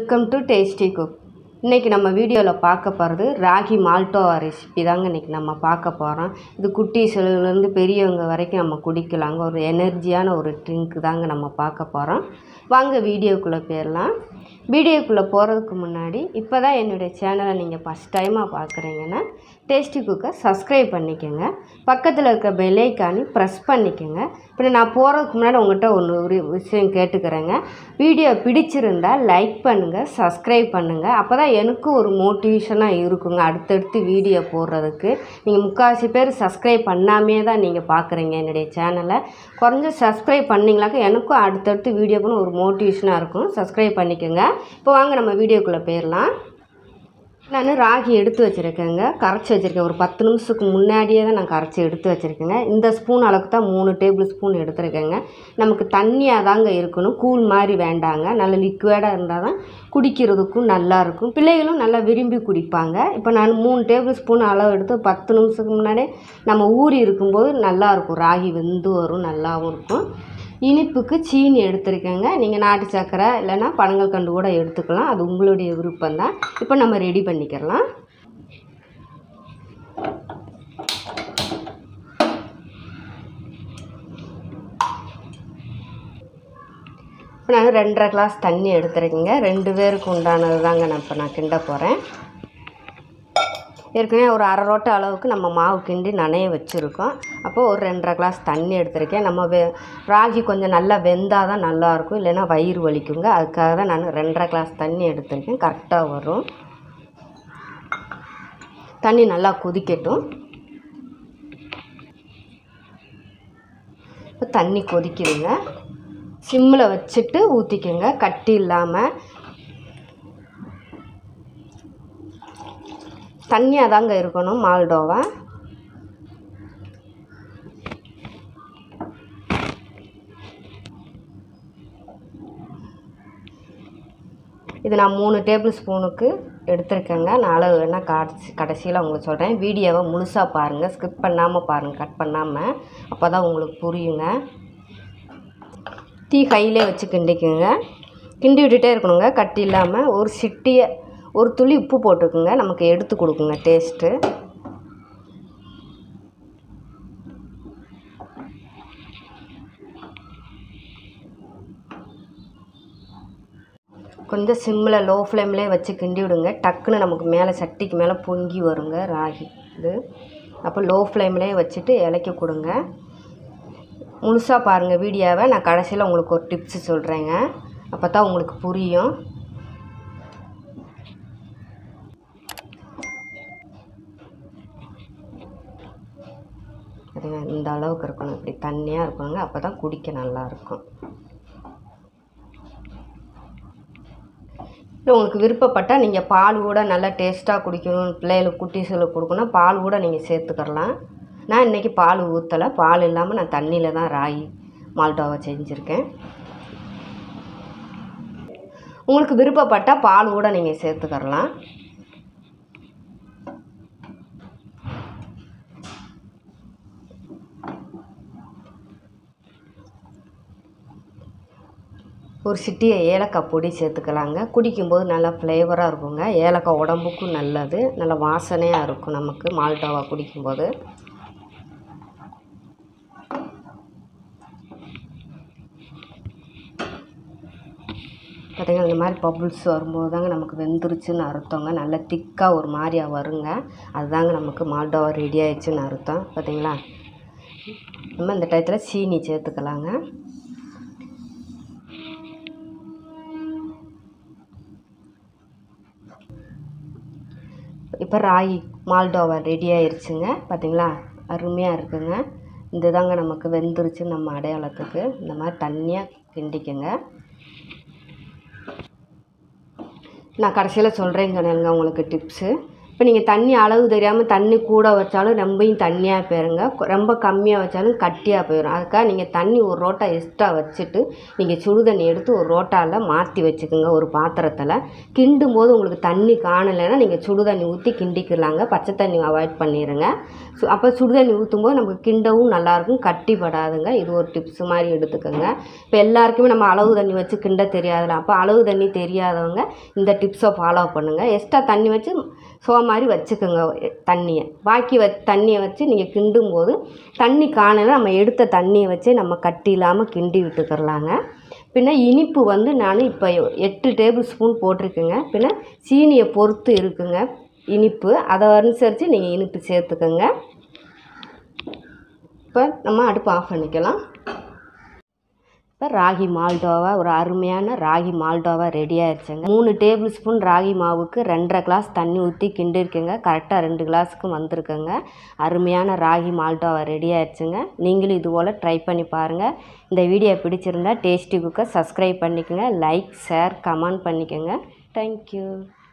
welcome to tasty cook இன்றைக்கி நம்ம வீடியோவில் பார்க்க போகிறது ராகி மால்டோவா ரெசிபி தாங்க இன்றைக்கி நம்ம பார்க்க போகிறோம் இது குட்டீஸ்லேருந்து பெரியவங்க வரைக்கும் நம்ம குடிக்கலாங்க ஒரு எனர்ஜியான ஒரு ட்ரிங்க் தாங்க நம்ம பார்க்க போகிறோம் வாங்க வீடியோக்குள்ளே போயிடலாம் வீடியோக்குள்ளே போகிறதுக்கு முன்னாடி இப்போ தான் என்னுடைய சேனலை நீங்கள் ஃபஸ்ட் டைமாக பார்க்குறீங்கன்னா டேஸ்டி குக்கை சப்ஸ்கிரைப் பண்ணிக்கோங்க பக்கத்தில் இருக்க பெல் ஐக்கானி ப்ரெஸ் பண்ணிக்கோங்க இப்போ நான் போகிறதுக்கு முன்னாடி உங்கள்கிட்ட ஒன்று ஒரு விஷயம் கேட்டுக்கிறேங்க வீடியோ பிடிச்சிருந்தா லைக் பண்ணுங்கள் சப்ஸ்கிரைப் பண்ணுங்கள் அப்போ தான் எனக்கும் ஒரு மோட்டிவேஷனாக இருக்குங்க அடுத்தடுத்து வீடியோ போடுறதுக்கு நீங்கள் முக்கால்வாசி பேர் சப்ஸ்கிரைப் பண்ணாமே தான் நீங்கள் பார்க்குறீங்க என்னுடைய சேனலை குறைஞ்ச சப்ஸ்கிரைப் பண்ணிங்களாக்க எனக்கும் அடுத்தடுத்து வீடியோ பண்ண ஒரு மோட்டிவேஷனாக இருக்கும் சப்ஸ்கிரைப் பண்ணிக்கோங்க இப்போ வாங்க நம்ம வீடியோக்குள்ளே போயிடலாம் நான் ராகி எடுத்து வச்சுருக்கேங்க கரைச்சி வச்சுருக்கேன் ஒரு பத்து நிமிஷத்துக்கு முன்னாடியே தான் நான் கரைச்சி எடுத்து வச்சுருக்கேங்க இந்த ஸ்பூன் அளவுக்கு தான் மூணு டேபிள் ஸ்பூன் எடுத்துருக்கேங்க நமக்கு தண்ணியாக தாங்க இருக்கணும் கூழ் மாதிரி வேண்டாங்க நல்ல லிக்விடாக இருந்தால் தான் குடிக்கிறதுக்கும் நல்லாயிருக்கும் பிள்ளைகளும் நல்லா விரும்பி குடிப்பாங்க இப்போ நான் மூணு டேபிள் ஸ்பூன் அளவு எடுத்து பத்து நிமிஷத்துக்கு முன்னாடியே நம்ம ஊறி இருக்கும்போது நல்லாயிருக்கும் ராகி வெந்து வரும் நல்லாவும் இருக்கும் இனிப்புக்கு சீனி எடுத்திருக்கேங்க நீங்கள் நாட்டு சர்க்கரை இல்லைன்னா பனங்கள் கண்டு கூட எடுத்துக்கலாம் அது உங்களுடைய விருப்பம் தான் இப்போ நம்ம ரெடி பண்ணிக்கிறலாம் இப்போ நான் ரெண்டரை கிளாஸ் தண்ணி எடுத்துருக்கேங்க ரெண்டு பேருக்கு உண்டானது தாங்க நான் இப்போ நான் கிண்ட போகிறேன் ஏற்கனவே ஒரு அரை ரோட்டை அளவுக்கு நம்ம மாவு கிண்டி நனைய வச்சுருக்கோம் அப்போது ஒரு ரெண்டரை கிளாஸ் தண்ணி எடுத்திருக்கேன் நம்ம வெ ராகி கொஞ்சம் நல்லா வெந்தால் தான் நல்லாயிருக்கும் இல்லைன்னா வயிறு வலிக்குங்க அதுக்காக தான் நான் ரெண்டரை கிளாஸ் தண்ணி எடுத்திருக்கேன் கரெக்டாக வரும் தண்ணி நல்லா கொதிக்கட்டும் இப்போ தண்ணி கொதிக்குதுங்க சிம்மில் வச்சுட்டு ஊற்றிக்கோங்க கட்டி இல்லாமல் தண்ணியாக தாங்க இருக்கணும் மால்டோவை இது நான் மூணு டேபிள் ஸ்பூனுக்கு எடுத்திருக்கேங்க நான் அளவு வேணால் கடைசி கடைசியில் உங்களுக்கு சொல்கிறேன் வீடியோவை முழுசாக பாருங்கள் ஸ்கிப் பண்ணாமல் பாருங்கள் கட் பண்ணாமல் அப்போ தான் உங்களுக்கு புரியுங்க தீ கையிலே வச்சு கிண்டிக்குங்க கிண்டி விட்டுட்டே இருக்கணுங்க கட்டி இல்லாமல் ஒரு சிட்டியை ஒரு துளி உப்பு போட்டுக்குங்க நமக்கு எடுத்து கொடுக்குங்க டேஸ்ட்டு கொஞ்சம் சிம்மில் லோ ஃப்ளேம்லேயே வச்சு கிண்டி விடுங்க டக்குன்னு நமக்கு மேலே சட்டிக்கு மேலே பொங்கி வருங்க ராகி இது அப்போ லோ ஃப்ளேம்லேயே வச்சுட்டு இலக்கி கொடுங்க முழுசாக பாருங்கள் வீடியோவை நான் கடைசியில் உங்களுக்கு ஒரு டிப்ஸு சொல்கிறேங்க அப்போ தான் உங்களுக்கு புரியும் அதுங்க இந்த அளவுக்கு இருக்கணும் இப்படி தண்ணியாக இருக்கணுங்க அப்போ தான் குடிக்க நல்லாயிருக்கும் இல்லை உங்களுக்கு விருப்பப்பட்டால் நீங்கள் பால் கூட நல்லா டேஸ்ட்டாக குடிக்கணும் பிள்ளைகளுக்கு குட்டீஸுகளுக்கு கொடுக்கணும் பால் கூட நீங்கள் சேர்த்துக்கிறலாம் நான் இன்றைக்கி பால் ஊற்றலை பால் இல்லாமல் நான் தண்ணியில் தான் ராகி மால்டோவை செஞ்சுருக்கேன் உங்களுக்கு விருப்பப்பட்டால் பால் கூட நீங்கள் சேர்த்துக்கிறலாம் ஒரு சிட்டியை ஏலக்காய் பொடி சேர்த்துக்கலாங்க குடிக்கும்போது நல்லா ஃப்ளேவராக இருக்குங்க ஏலக்காய் உடம்புக்கும் நல்லது நல்லா வாசனையாக இருக்கும் நமக்கு மால்டோவா குடிக்கும்போது பார்த்திங்கன்னா இந்த மாதிரி பபுள்ஸ் வரும்போது தாங்க நமக்கு வெந்துருச்சுன்னு அர்த்தங்க நல்லா திக்காக ஒரு மாதிரியாக வருங்க அதுதாங்க நமக்கு மால்டோவா ரெடி ஆயிடுச்சுன்னு அர்த்தம் பார்த்திங்களா நம்ம இந்த டயத்தில் சீனி சேர்த்துக்கலாங்க இப்போ ராகி மால்டோவா ரெடி ஆயிடுச்சுங்க பார்த்திங்களா அருமையாக இருக்குங்க இந்த தாங்க நமக்கு வெந்துருச்சு நம்ம அடையாளத்துக்கு இந்த மாதிரி தண்ணியாக கிண்டிக்கங்க நான் கடைசியில் சொல்கிறேங்க உங்களுக்கு டிப்ஸு இப்போ நீங்கள் தண்ணி அளவு தெரியாமல் தண்ணி கூட வச்சாலும் ரொம்பவும் தண்ணியாக போயிருங்க கொ- ரொம்ப கம்மியாக வச்சாலும் கட்டியாக போயிடும் அதுக்காக நீங்கள் தண்ணி ஒரு ரோட்டா எக்ஸ்ட்ரா வச்சுட்டு நீங்கள் சுடு தண்ணி எடுத்து ஒரு ரோட்டாவில் மாற்றி வச்சுக்கோங்க ஒரு பாத்திரத்தில் கிண்டும் போது உங்களுக்கு தண்ணி காணலைன்னா நீங்கள் சுடு தண்ணி ஊற்றி கிண்டிக்கலாங்க பச்சை தண்ணி அவாய்ட் பண்ணிடுங்க சு அப்போ சுடு தண்ணி ஊற்றும் போது நமக்கு கிண்டவும் நல்லாயிருக்கும் கட்டிப்படாதுங்க இது ஒரு டிப்ஸ் மாதிரி எடுத்துக்கோங்க இப்போ எல்லாருக்குமே நம்ம அளவு தண்ணி வச்சு கிண்ட தெரியாதுல அப்போ அளவு தண்ணி தெரியாதவங்க இந்த டிப்ஸை ஃபாலோ பண்ணுங்கள் எக்ஸ்ட்ரா தண்ணி வச்சு சோ மாதிரி வச்சுக்கோங்க தண்ணியை பாக்கி வ தண்ணியை வச்சு நீங்கள் கிண்டும் போது தண்ணி காணல நம்ம எடுத்த தண்ணியை வச்சு நம்ம கட்டி இல்லாமல் கிண்டி விட்டுக்கிறலாங்க பின்ன இனிப்பு வந்து நான் இப்போ எட்டு டேபிள் ஸ்பூன் போட்டிருக்கேங்க பின்ன சீனியை பொறுத்து இருக்குங்க இனிப்பு அதை அனுசரித்து நீங்கள் இனிப்பு சேர்த்துக்கோங்க இப்போ நம்ம அடுப்பு ஆஃப் பண்ணிக்கலாம் இப்போ ராகி மால்டோவா ஒரு அருமையான ராகி மால்டோவா ரெடி ஆயிடுச்சுங்க மூணு டேபிள் ஸ்பூன் ராகி மாவுக்கு ரெண்டரை கிளாஸ் தண்ணி ஊற்றி கிண்டிருக்கேங்க கரெக்டாக ரெண்டு கிளாஸுக்கு வந்திருக்குங்க அருமையான ராகி மால்டோவா ரெடி ஆயிடுச்சுங்க நீங்களும் இது போல் ட்ரை பண்ணி பாருங்கள் இந்த வீடியோ பிடிச்சிருந்தா டேஸ்டி குக்கை சப்ஸ்கிரைப் பண்ணிக்கோங்க லைக் ஷேர் கமெண்ட் பண்ணிக்கோங்க தேங்க்யூ